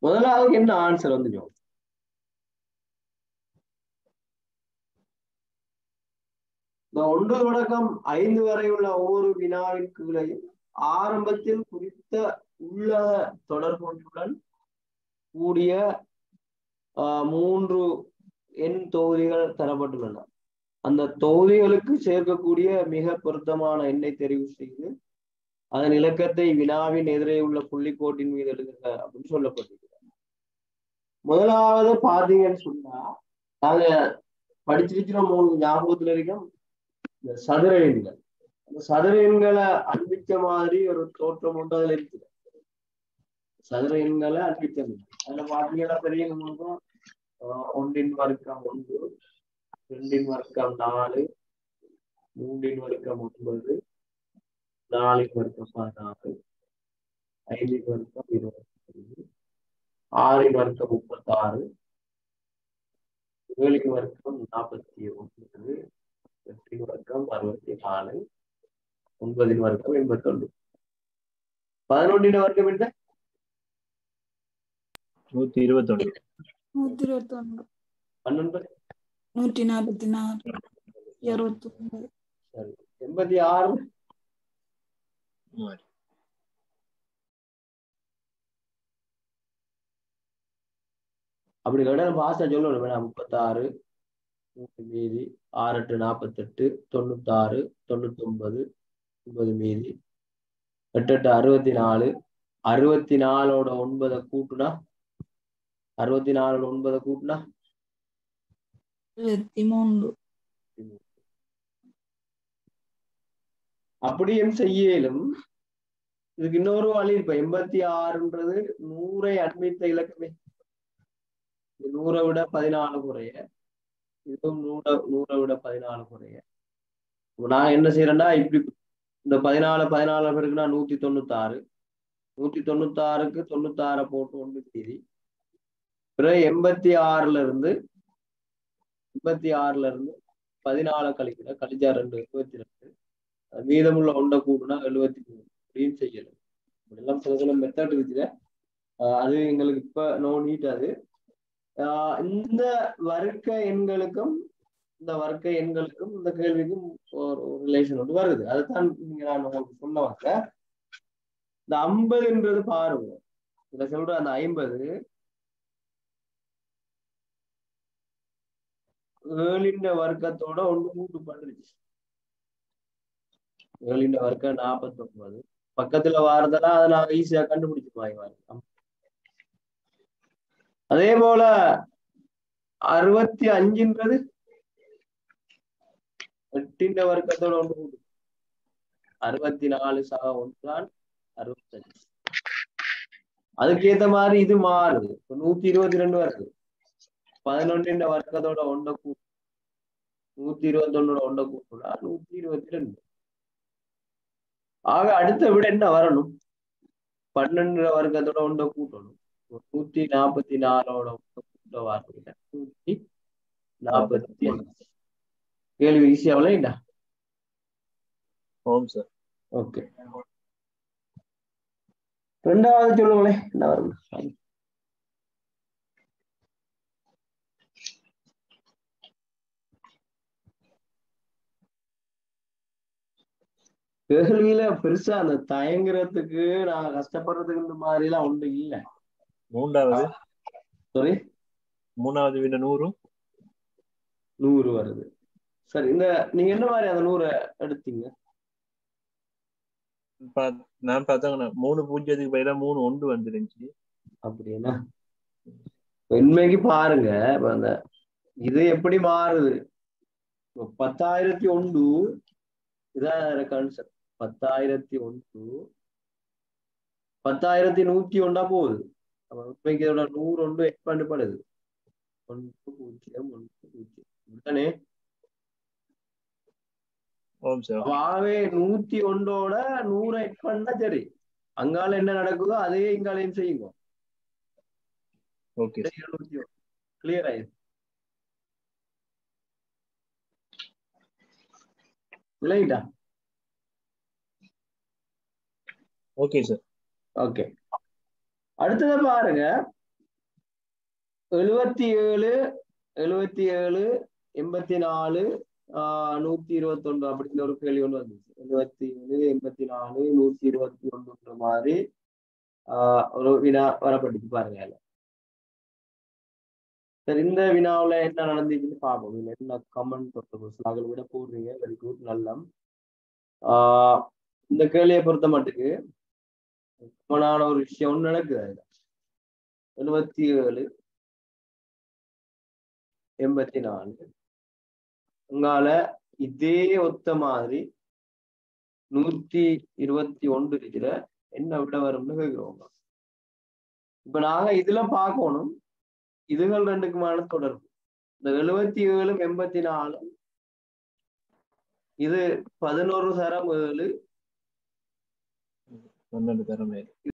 முதலாவது என்ன ஆன்சர் வந்து ஜோ இந்த ஒன்று தொடக்கம் ஐந்து வரை உள்ள ஒவ்வொரு வினாவின் கீழையும் ஆரம்பத்தில் குறித்த உள்ள தொடர்பொன்றுடன் கூடிய ஆஹ், மூன்று எண் தொகுதிகள் தரப்பட்டுள்ளன அந்த தொகுதிகளுக்கு சேர்க்கக்கூடிய மிக பொருத்தமான எண்ணை தெரிவு செய்து அதன் இலக்கத்தை வினாவின் எதிரே உள்ள புள்ளிக்கோட்டின் மீது எழுதுக அப்படின்னு சொல்லப்பட்டிருக்கிறது முதலாவது பாத்தீங்கன்னு சொன்னா நாங்க படிச்சிருக்கிறோம் உங்களுக்கு ஞாபகத்துல இருக்கும் இந்த சதுர எண்கள் அந்த சதுர எண்களை அன்பிச்ச மாதிரி ஒரு தோற்றம் ஒன்று அதுல இருக்குது சதுர எண்களை அன்பிச்ச மாதிரி. அதுல பாத்தீங்கன்னா பெரிய நம்மளுக்கும் ஆஹ், ஒன்றின் வர்க்கம் ஒன்று ரெண்டின் வர்க்கம் நாலு மூன்றின் வர்க்கம் ஒன்பது நாலின் வர்க்கம் பதினாறு ஐந்தின் வர்க்கம் இருபத்தி ஆறின் வர்க்கம் முப்பத்தாறு ஏழின் வர்க்கம் நாற்பத்தி ஒன்பது எட்டின் வர்க்கம் அறுபத்தி நாலு ஒன்பதின் வர்க்கம் எண்பத்தொன்று பதினொன்றின் வர்க்கம் என்ன நூத்தி இருபத்தொன்னு நூத்தி இருபத்தி ஒன்று பன்னெண்டு நூற்றி நாற்பத்தி நாலு இருபத்தி ஒன்பது சரி எண்பத்தி ஆறு அப்படி கேட்டா பாஸ்டா சொல்லணும் வேணாம் முப்பத்தாறு மூணு மீதி ஆறு எட்டு நாற்பத்தெட்டு தொண்ணூத்தாறு தொண்ணூத்தொன்பது ஒன்பது மீதி எட்டு எட்டு அறுபத்தி நாலு அறுபத்தி நாலோட ஒன்பதை கூட்டுனா அறுபத்தி நாலோட ஒன்பதை கூட்டுனா இருபத்தி மூன்று அப்படியும் செய்யலும் இதுக்கு இன்னொரு வழி இப்ப எண்பத்தி ஆறுன்றது நூறை அண்மித்த இலக்கமே இது நூறை விட பதினாலு குறைய இதுவும் நூற நூறை விட பதினாலு குறைய இப்ப நான் என்ன செய்யறேன்னா இப்படி இந்த பதினாலு பதினாலு பேருக்குன்னா நூத்தி தொண்ணூத்தாறு நூத்தி தொண்ணூத்தாறுக்கு தொண்ணூத்தாறை போட்டு ஒன்று மீதி பிறகு எண்பத்தி ஆறுல இருந்து எண்பத்தி ஆறுல இருந்து பதினாலு கழிக்கிற கழிச்சா ரெண்டு இருபத்தி ரெண்டு மீதமுள்ள ஒன்றை கூடுனா எழுபத்தி மூணு அப்படின்னு செய்யணும் இப்படிலாம் சில சில மெத்தட் இருக்குது ஆஹ் அது எங்களுக்கு இப்ப நோ நீட் அது ஆஹ் இந்த வர்க்க எண்களுக்கும் இந்த வர்க்க எண்களுக்கும் இந்த கேள்விக்கும் ஒரு ரிலேஷன் வந்து வருது அதுதான் நீங்க நான் உங்களுக்கு சொல்ல வந்தேன் இந்த ஐம்பதுன்றது பாருங்க இதுல சொல்ற அந்த ஐம்பது ஏழின் வர்க்கத்தோட ஒன்று மூட்டு பண்ணுச்சு ஏழின் வர்க்கம் நாற்பத்தி ஒன்பது பக்கத்துல வாரதெல்லாம் அதை நான் ஈஸியா கண்டுபிடிச்சிருவாங்க அதே போல அறுபத்தி அஞ்சுன்றது எட்டின் வர்க்கத்தோட ஒன்று கூட்டு அறுபத்தி நாலு சக ஒன்றான் அறுபத்தஞ்சு அதுக்கேத்த மாதிரி இது மாறுது இப்ப நூத்தி இருபத்தி ரெண்டு வருது பதினொன்றின் வர்க்கத்தோட ஒன்றை கூட்டு நூத்தி இருபத்தி ஒன்னோட ஒன்றை கூட்டுனா நூத்தி இருபத்தி ரெண்டு ஆக அடுத்த விட என்ன வரணும் பன்னெண்டு வர்க்கத்தோட ஒன்றை கூட்டணும் ஒரு நூத்தி நாற்பத்தி நாலோட ஒன்றை கூட்ட வார்த்தை நூத்தி நாற்பத்தி அஞ்சு கேள்வி ஈஸியாவல இல்ல ஓம் சார் ஓகே ரெண்டாவது சொல்லுங்களேன் என்ன வரும் கேள்வியில பெருசா அந்த தயங்குறதுக்கு நான் கஷ்டப்படுறதுக்கு இந்த மாதிரி எல்லாம் ஒன்று இல்ல மூன்றாவது சாரி மூணாவது விட நூறு நூறு வருது சரி இந்த நீங்க என்ன மாதிரி அந்த நூறை எடுத்தீங்க பா- நான் பார்த்தாங்க மூணு பூஜ்ஜியத்துக்கு பதிலா மூணு ஒன்று வந்துருந்துச்சு அப்படின்னா உண்மைக்கு பாருங்க இப்ப அந்த இது எப்படி மாறுது இப்ப பத்தாயிரத்தி ஒன்று இதான் கான்செப்ட் பத்தாயிரத்தி ஒன்று பத்தாயிரத்தி நூத்தி ஒன்றா போகுது அப்ப உண்மைக்கு இதோட நூறு ஒன்று எக்ஸ்பாண்ட் பண்ணுது ஒன்று பூஜ்ஜியம் ஒன்று பூஜ்ஜியம் உடனே ஓம் சார் ஆகவே நூத்தி ஒன்றோட நூறை எக்ஸ்பாண்ட் தான் சரி அங்கால என்ன நடக்குதோ அதையே இங்காலையும் செய்யுங்க ஓகே இருநூத்தி ஒன்று கிளியர் ஆயிடுச்சு இல்லைட்டா ஓகே சார் ஓகே அடுத்ததை பாருங்க எழுபத்தி ஏழு எழுபத்தி ஏழு எண்பத்தி நாலு ஆஹ் நூத்தி இருபத்தி ஒன்று அப்படின்னு ஒரு கேள்வி ஒன்று வந்துச்சு எழுபத்தி ஏழு எண்பத்தி நாலு நூத்தி இருபத்தி ஒன்றுன்ற மாதிரி ஆஹ் ஒரு வினா வரப்பட்டுச்சு பாருங்க அதுல. சரி இந்த வினாவுல என்ன நடந்துச்சுன்னு பார்ப்போம் இதுல என்ன கமெண்ட் அதில் விட போடுறீங்க வெரி குட் நல்லம் ஆஹ் இந்த கேள்வியை பொறுத்த மட்டுக்கு முக்கியமான ஒரு விஷயம் ஒண்ணு நடக்குது அதுல எழுபத்தி ஏழு எண்பத்தி நாலு உங்களால இதே ஒத்த மாதிரி நூத்தி இருபத்தி ஒன்று இருக்கிற என்ன விட வரும்னு கேட்கிறோம் இப்ப நாங்க இதுல பார்க்கணும் இதுகள் ரெண்டுக்குமான தொடர்பு இந்த எழுபத்தி ஏழு எண்பத்தி நாலு இது பதினோரு சரம் ஏழு பன்னெண்டு தரம் மேல்